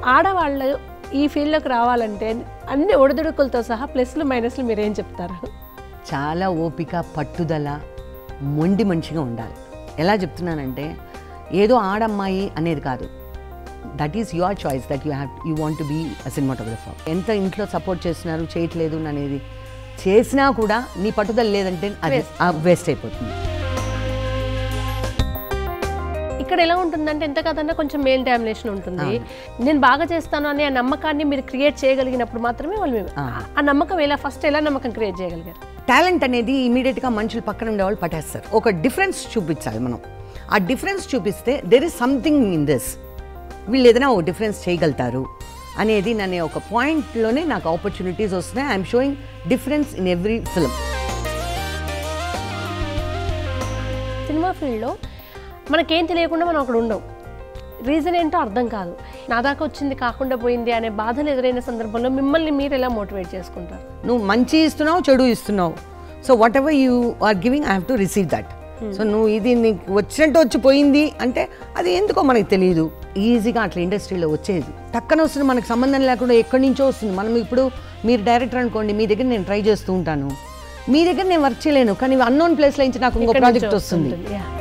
ఆడవాళ్ళు ఈ ఫీల్డ్లోకి రావాలంటే అన్ని ఒడిదుడుకులతో సహా ప్లస్లు మైనస్లు మీరేం చెప్తారు చాలా ఓపిక పట్టుదల మొండి మనిషిగా ఉండాలి ఎలా చెప్తున్నానంటే ఏదో ఆడమ్మాయి అనేది కాదు that is your choice that you have you want be a cinematographer ఎంత ఇంట్లో సపోర్ట్ చేస్తున్నారు చేయట్లేదు అనేది చేసినా కూడా నీ పట్టుదల లేదంటే అది వేస్ట్ అయిపోతుంది ఇక్కడ ఎలా ఉంటుందంటే ఎంత కాదన్నా కొంచెం మెయిల్ డామినేషన్ ఉంటుంది నేను బాగా చేస్తాను అనే ఆ నమ్మకాన్ని మీరు క్రియేట్ చేయగలిగినప్పుడు మాత్రమే వాళ్ళు మీ- ఆ నమ్మకం ఎలా ఫస్ట్ ఎలా నమ్మకం క్రియేట్ చేయగలిగారు టాలెంట్ అనేది ఇమీడియట్గా మనుషులు పక్కన ఉండేవాళ్ళు పట్టేస్తారు ఒక డిఫరెన్స్ చూపించాలి మనం ఆ డిఫరెన్స్ చూపిస్తే there is something in this వీళ్ళు ఏదైనా ఒక డిఫరెన్స్ చేయగలుగుతారు అనేది నన్ను ఒక పాయింట్లోనే నాకు ఆపర్చునిటీస్ వస్తున్నాయి I'm showing difference in every film cinema ఫీల్డ్లో మనకేం తెలియకుండా మనం అక్కడ ఉండవు రీజన్ ఏంటో అర్థం కాదు నా దాకా వచ్చింది కాకుండా పోయింది అనే బాధలు ఎదురైన సందర్భంలో మిమ్మల్ని మీరు ఎలా మోటివేట్ చేసుకుంటారు నువ్వు మంచి ఇస్తున్నావు చెడు ఇస్తున్నావు so whatever you are giving I have to receive that so నువ్వు ఇది నీకు వచ్చినట్టు వచ్చి పోయింది అంటే అది ఎందుకో మనకు తెలియదు ఈజీగా అట్లా ఇండస్ట్రీలో వచ్చేది టక్కన వస్తుంది మనకు సంబంధం లేకుండా ఎక్కడి నుంచో వస్తుంది మనం ఇప్పుడు మీరు డైరెక్టర్ అనుకోండి మీ దగ్గర నేను ట్రై చేస్తూ ఉంటాను మీ దగ్గర నేను వర్క్ చేయలేను కానీ అన్నోన్ ప్లేస్లో నుంచి నాకు ఇంకో ఎక్కడి నుంచో ప్రాజెక్ట్ వస్తుంది వస్తుంటుంది, yeah.